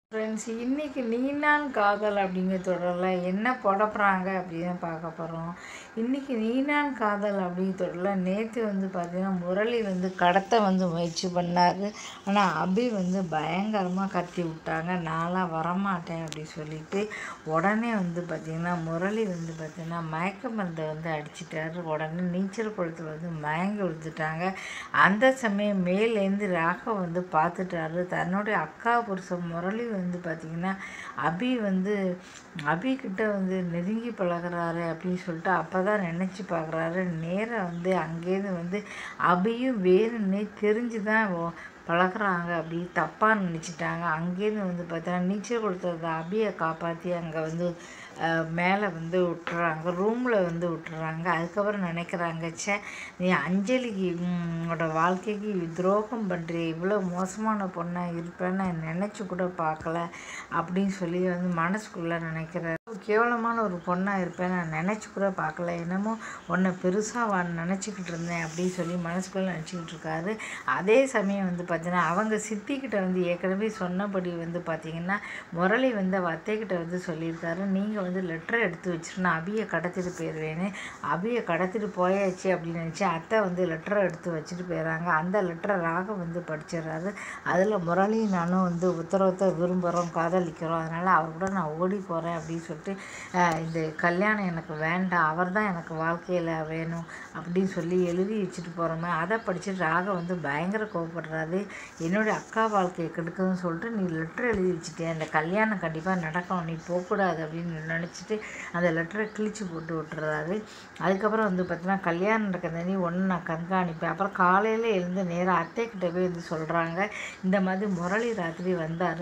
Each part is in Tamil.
ஃப்ரெண்ட்ஸ் இன்னைக்கு நீ நான் காதல் அப்படிங்கிற தொடரில் என்ன போடப்படுறாங்க அப்படின்னு பார்க்க போகிறோம் இன்னைக்கு நீ நான் காதல் அப்படிங்கிற தொடரில் நேற்று வந்து பார்த்திங்கன்னா முரளி வந்து கடத்த வந்து முயற்சி பண்ணார் ஆனால் அபி வந்து பயங்கரமாக கத்தி விட்டாங்க நான்லாம் வரமாட்டேன் அப்படின்னு சொல்லிட்டு உடனே வந்து பார்த்திங்கன்னா முரளி வந்து பார்த்திங்கன்னா மயக்க மருந்தை வந்து அடிச்சிட்டாரு உடனே நீச்சல் குளத்தில் வந்து மயங்கி விழுந்துட்டாங்க அந்த சமயம் மேலேருந்து ராகவ் வந்து பார்த்துட்டாரு தன்னுடைய அக்கா புருஷன் முரளி வந்து பார்த்திங்கன்னா அபி வந்து அபி கிட்ட வந்து நெருங்கி பழகுறாரு அப்படின்னு சொல்லிட்டு அப்போ தான் நினச்சி பார்க்குறாரு நேராக வந்து அங்கேருந்து வந்து அபியும் வேணும்னே தெரிஞ்சு தான் ஓ- பழகுறாங்க அப்படி தப்பாக நினச்சிட்டாங்க அங்கேருந்து வந்து பார்த்தீங்கன்னா நீச்சல் கொடுத்தது அபியை காப்பாற்றி அங்கே வந்து மேலே வந்து விட்டுறாங்க ரூமில் வந்து விட்டுறாங்க அதுக்கப்புறம் நினைக்கிறாங்க ச்சே நீ அஞ்சலிக்கு உன்னோட வாழ்க்கைக்கு துரோகம் பண்ணுறிய இவ்வளோ மோசமான பொண்ணாக இருப்பேன்னு நான் நினச்சி கூட பார்க்கல அப்படின்னு சொல்லி வந்து மனசுக்குள்ளே நினைக்கிறாரு கேவலமான ஒரு பொண்ணாக இருப்பேன் நான் நினச்சி கூட பார்க்கல என்னமோ உன்னை பெருசாக நினச்சிக்கிட்டு இருந்தேன் அப்படின்னு சொல்லி மனசுக்குள்ளே நினச்சிக்கிட்டு இருக்காரு அதே சமயம் வந்து பார்த்தீங்கன்னா அவங்க சித்திக்கிட்ட வந்து ஏற்கனவே சொன்னபடி வந்து பார்த்தீங்கன்னா முரளி வந்து அவ அத்தைக்கிட்ட வந்து சொல்லியிருக்காரு நீங்கள் வந்து லெட்டர் எடுத்து வச்சுட்டு நான் அபியை கடத்திட்டு போயிடுவேன்னு அபியை கடத்திட்டு போயாச்சு அப்படின்னு நினச்சி அத்தை வந்து லெட்டரை எடுத்து வச்சுட்டு போயிடுறாங்க அந்த லெட்டரை ராக வந்து படிச்சிடுறாரு அதில் முரளி நானும் வந்து உத்தரவத்தை விரும்புகிறோம் காதலிக்கிறோம் அதனால் அவர் கூட நான் ஓடி போகிறேன் அப்படின்னு சொல்லிட்டு அஹ், இந்த கல்யாணம் எனக்கு வேண்டாம் அவர் தான் எனக்கு வாழ்க்கையில் வேணும் அப்படின்னு சொல்லி எழுதி வச்சுட்டு போகிறோமே அதை படிச்சுட்டு ராக வந்து பயங்கர கோவப்படுறாரு என்னுடைய அக்கா வாழ்க்கையை கெடுக்குதுன்னு சொல்லிட்டு நீ லெட்டர் எழுதி வச்சுட்டேன் அந்த கல்யாணம் கண்டிப்பாக நடக்கணும் நீ போகக்கூடாது அப்படின்னு நினச்சிட்டு அந்த லெட்டரை கிழிச்சு போட்டு விட்டுறாரு அதுக்கப்புறம் வந்து பார்த்தீங்கன்னா கல்யாணம் நடக்கிறதே ஒன்று நான் கண்காணிப்பேன் அப்புறம் காலையில் எழுந்து நேராக அத்தைக்கிட்ட போய் வந்து சொல்கிறாங்க இந்த மாதிரி முரளி ராத்திரி வந்தார்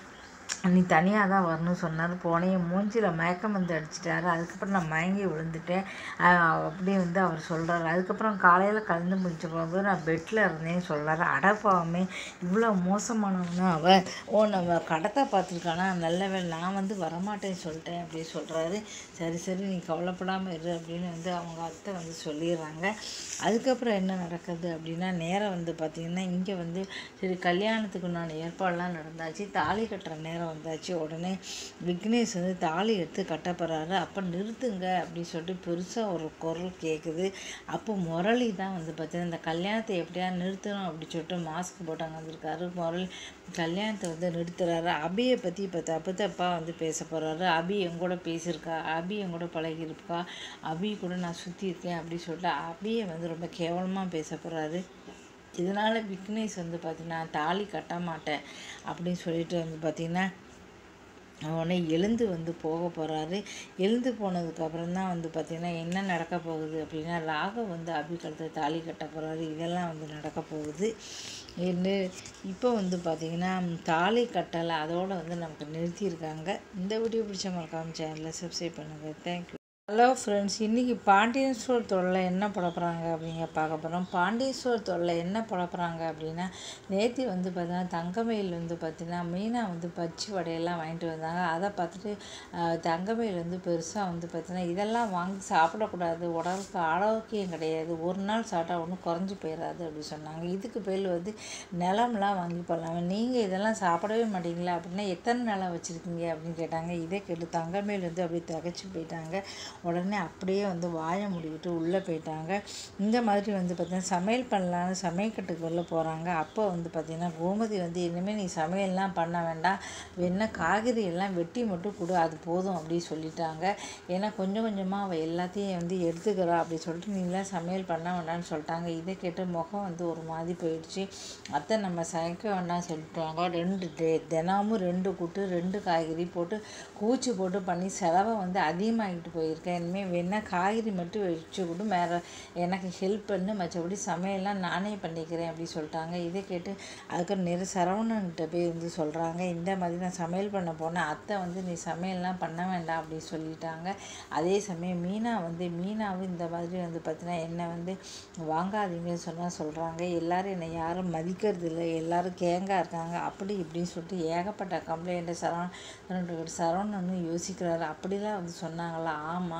நீ தனியாக தான் வரணும்னு சொன்னார் போனேன் மூஞ்சியில் மயக்கம் வந்து அடிச்சிட்டாரு அதுக்கப்புறம் நான் மயங்கி விழுந்துட்டேன் ஆஹ் அப்படியே வந்து அவர் சொல்கிறாரு அதுக்கப்புறம் காலையில் கலந்து முடிச்ச போகும்போது நான் பெட்டில் இருந்தேன்னு சொல்கிறாரு அடப்பாவமே இவ்வளோ மோசமானவனா அவ ஓ நம்ம கடத்தை பார்த்துருக்கானா நல்ல வேளை நான் வந்து வரமாட்டேன்னு சொல்லிட்டேன் அப்படின்னு சொல்கிறாரு சரி சரி நீ கவலைப்படாமல் இரு அப்படின்னு வந்து அவங்க அத்தை வந்து சொல்லிடுறாங்க அதுக்கப்புறம் என்ன நடக்குது அப்படின்னா நேரம் வந்து பார்த்திங்கன்னா இங்கே வந்து சரி கல்யாணத்துக்கு நான் ஏற்பாடெல்லாம் நடந்தாச்சு தாலி கட்டுற நேரம் வந்தாச்சு உடனே விக்னேஷ் வந்து தாலி எடுத்து கட்ட போகிறாரு அப்போ நிறுத்துங்க அப்படின்னு சொல்லிட்டு பெருசாக ஒரு குரல் கேட்குது அப்போ முரளி தான் வந்து பார்த்தீங்கன்னா இந்த கல்யாணத்தை எப்படியா நிறுத்தணும் அப்படின்னு சொல்லிட்டு மாஸ்க் போட்டாங்க வந்திருக்காரு முரளி கல்யாணத்தை வந்து நிறுத்துறாரு அபியை பற்றி இப்போ தப்பு தப்பாக வந்து பேச போகிறாரு அபி என் கூட பேசியிருக்கா அபி என் கூட பழகியிருக்கா அபி கூட நான் சுற்றி இருக்கேன் அப்படின்னு சொல்லிட்டு அபியை வந்து ரொம்ப கேவலமாக பேச போகிறாரு இதனால் விக்னேஷ் வந்து பார்த்தீங்கன்னா தாலி கட்ட மாட்டேன் அப்படின்னு சொல்லிட்டு வந்து பார்த்தீங்கன்னா உடனே எழுந்து வந்து போக போகிறாரு எழுந்து போனதுக்கப்புறம் தான் வந்து பார்த்திங்கன்னா என்ன நடக்க போகுது அப்படின்னா ராகவ் வந்து அபிகலத்தை தாலி கட்ட போகிறாரு இதெல்லாம் வந்து நடக்க போகுது என்று இப்போ வந்து பார்த்திங்கன்னா தாலி கட்டலை அதோடு வந்து நமக்கு நிறுத்தியிருக்காங்க இந்த வீடியோ பிடிச்ச மறக்காம சேனலை சப்ஸ்கிரைப் பண்ணுங்கள் தேங்க்யூ ஹலோ ஃப்ரெண்ட்ஸ் இன்றைக்கி பாண்டியன் ஸ்டோர் தொல்லை என்ன படப்புறாங்க அப்படிங்க பார்க்க போகிறோம் பாண்டியன் ஸ்டோர் தொல்லை என்ன படப்புறாங்க அப்படின்னா நேற்று வந்து பார்த்தீங்கன்னா தங்கமயில் வந்து பார்த்தீங்கன்னா மீனா வந்து பச்சி வடையெல்லாம் வாங்கிட்டு வந்தாங்க அதை பார்த்துட்டு ஆஹ், தங்கமயில் வந்து பெருசாக வந்து பார்த்தீங்கன்னா இதெல்லாம் வாங்கி சாப்பிடக்கூடாது உடலுக்கு ஆரோக்கியம் கிடையாது ஒரு நாள் சாப்பிட்டா ஒன்றும் குறைஞ்சி போயிடாது அப்படி சொன்னாங்க இதுக்கு பேர் வந்து நிலம்லாம் வாங்கி போடலாம் நீங்கள் இதெல்லாம் சாப்பிடவே மாட்டீங்களா அப்படின்னா எத்தனை நிலம் வச்சுருக்கீங்க அப்படின்னு கேட்டாங்க இதே கேட்டு தங்கமேல் வந்து அப்படியே திகச்சு போயிட்டாங்க உடனே அப்படியே வந்து வாயை மூடிக்கிட்டு உள்ளே போயிட்டாங்க இந்த மாதிரி வந்து பார்த்திங்கன்னா சமையல் பண்ணலான்னு சமையக்கட்டுக்கு வெளில போகிறாங்க அப்போ வந்து பார்த்திங்கன்னா கோமதி வந்து இனிமேல் நீ சமையல்லாம் பண்ண வேண்டாம் வேணா காய்கறி எல்லாம் வெட்டி மட்டும் கொடு அது போதும் அப்படி சொல்லிட்டாங்க ஏன்னா கொஞ்சம் கொஞ்சமாக அவள் எல்லாத்தையும் வந்து எடுத்துக்கிறா அப்படி சொல்லிட்டு நீலாம் சமையல் பண்ண வேண்டாம்னு சொல்லிட்டாங்க இதை கேட்டு முகம் வந்து ஒரு மாதிரி போயிடுச்சு அத்தை நம்ம சமைக்க வேண்டாம் சொல்லிட்டாங்க ரெண்டு டே தினமும் ரெண்டு கூட்டு ரெண்டு காய்கறி போட்டு கூச்சி போட்டு பண்ணி செலவை வந்து அதிகமாகிட்டு போயிருக்கேன் இனிமேல் வேணா காய்கறி மட்டும் வச்சு கூட வேறு எனக்கு ஹெல்ப் பண்ணு மற்றபடி சமையல்லாம் நானே பண்ணிக்கிறேன் அப்படி சொல்லிட்டாங்க இதை கேட்டு அதுக்கப்புறம் நிறைய சரவணன்கிட்ட போய் வந்து சொல்கிறாங்க இந்த மாதிரி நான் சமையல் பண்ண போனேன் அத்தை வந்து நீ சமையல்லாம் பண்ண வேண்டாம் அப்படி சொல்லிட்டாங்க அதே சமயம் மீனா வந்து மீனாவும் இந்த மாதிரி வந்து பார்த்தீங்கன்னா என்னை வந்து வாங்காதீங்கன்னு சொன்னால் சொல்கிறாங்க எல்லாரும் என்னை யாரும் மதிக்கிறது இல்லை எல்லாரும் கேங்கா இருக்காங்க அப்படி இப்படின்னு சொல்லிட்டு ஏகப்பட்ட கம்ப்ளைண்ட்டு சரவணன் சரவணனும் யோசிக்கிறாரு அப்படிலாம் வந்து சொன்னாங்களா ஆமாம்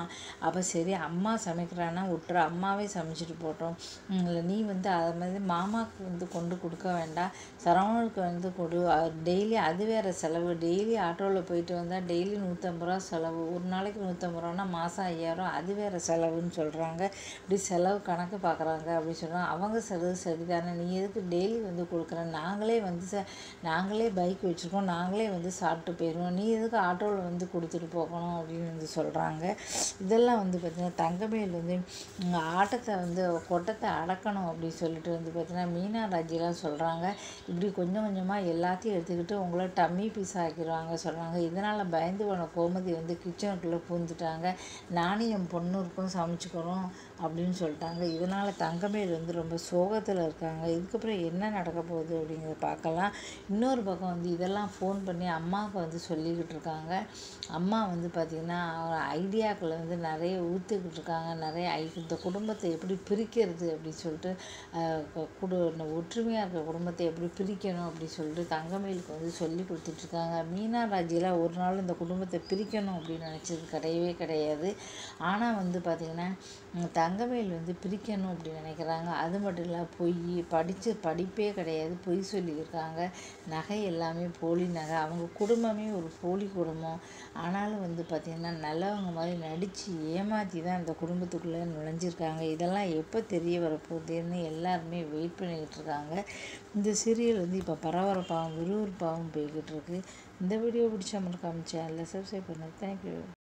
அப்போ சரி அம்மா சமைக்கிறான்னா விட்டுரு அம்மாவே சமைச்சிட்டு போட்டோம் இல்லை நீ வந்து அதை மாதிரி மாமாவுக்கு வந்து கொண்டு கொடுக்க வேண்டாம் சரவணனுக்கு வந்து கொடு டெய்லி அது வேறு செலவு டெய்லி ஆட்டோவில் போயிட்டு வந்தால் டெய்லி நூற்றம்பது ரூபா செலவு ஒரு நாளைக்கு நூற்றம்பது ரூபான்னா மாதம் ஐயாயிரம் அது வேறு செலவுன்னு சொல்கிறாங்க இப்படி செலவு கணக்கு பார்க்குறாங்க அப்படின்னு சொல்கிறாங்க அவங்க செலவு சரிதானே நீ எதுக்கு டெய்லி வந்து கொடுக்குற நாங்களே வந்து ச நாங்களே பைக் வச்சுருக்கோம் நாங்களே வந்து சாப்பிட்டு போயிடுவோம் நீ எதுக்கு ஆட்டோவில் வந்து கொடுத்துட்டு போகணும் அப்படின்னு வந்து சொல்கிறாங்க இதெல்லாம் வந்து பார்த்திங்கன்னா தங்கமேல் வந்து உம், ஆட்டத்தை வந்து கொட்டத்தை அடக்கணும் அப்படின்னு சொல்லிட்டு வந்து பார்த்திங்கன்னா மீனா ராஜிலாம் சொல்கிறாங்க இப்படி கொஞ்சம் கொஞ்சமாக எல்லாத்தையும் எடுத்துக்கிட்டு உங்களை டம்மி பீஸ் ஆக்கிடுவாங்க சொல்கிறாங்க இதனால் பயந்து போன கோமதி வந்து கிச்சனுக்குள்ளே பூந்துட்டாங்க நானும் என் பொண்ணு இருக்கும் சமைச்சுக்கிறோம் அப்படின்னு சொல்லிட்டாங்க இதனால் தங்கமேல் வந்து ரொம்ப சோகத்தில் இருக்காங்க இதுக்கப்புறம் என்ன நடக்க போகுது அப்படிங்கிறத பார்க்கலாம் இன்னொரு பக்கம் வந்து இதெல்லாம் ஃபோன் பண்ணி அம்மாவுக்கு வந்து சொல்லிக்கிட்டு இருக்காங்க அம்மா வந்து பார்த்திங்கன்னா ஐடியாக்களை வந்து நிறைய ஊற்றிக்கிட்டு இருக்காங்க நிறைய ஐ இந்த குடும்பத்தை எப்படி பிரிக்கிறது அப்படின்னு சொல்லிட்டு அஹ், கு- குடு இந்த ஒற்றுமையாக இருக்கிற குடும்பத்தை எப்படி பிரிக்கணும் அப்படின்னு சொல்லிட்டு தங்கமயிலுக்கு வந்து சொல்லி கொடுத்துட்ருக்காங்க மீனா ராஜிலாம் ஒரு நாள் இந்த குடும்பத்தை பிரிக்கணும் அப்படின்னு நினச்சது கிடையவே கிடையாது ஆனால் வந்து பார்த்திங்கன்னா உம், தங்கமயில் வந்து பிரிக்கணும் அப்படின்னு நினைக்கிறாங்க அது மட்டும் இல்லை பொய் படித்து படிப்பே கிடையாது பொய் சொல்லியிருக்காங்க நகை எல்லாமே போலி நகை அவங்க குடும்பமே ஒரு போலி குடும்பம் ஆனாலும் வந்து பார்த்திங்கன்னா நல்லவங்க மாதிரி நடித்து ஏமாற்றி தான் இந்த குடும்பத்துக்குள்ளே நுழைஞ்சிருக்காங்க இதெல்லாம் எப்போ தெரிய வரப்போகுதுன்னு எல்லாருமே வெயிட் பண்ணிக்கிட்டு இருக்காங்க இந்த சீரியல் வந்து இப்போ பரபரப்பாகவும் விறுவிறுப்பாகவும் போய்கிட்டு இருக்கு இந்த வீடியோ பிடிச்சா மறக்காம சேனலில் சப்ஸ்கிரைப் பண்ணுங்கள் தேங்க்யூ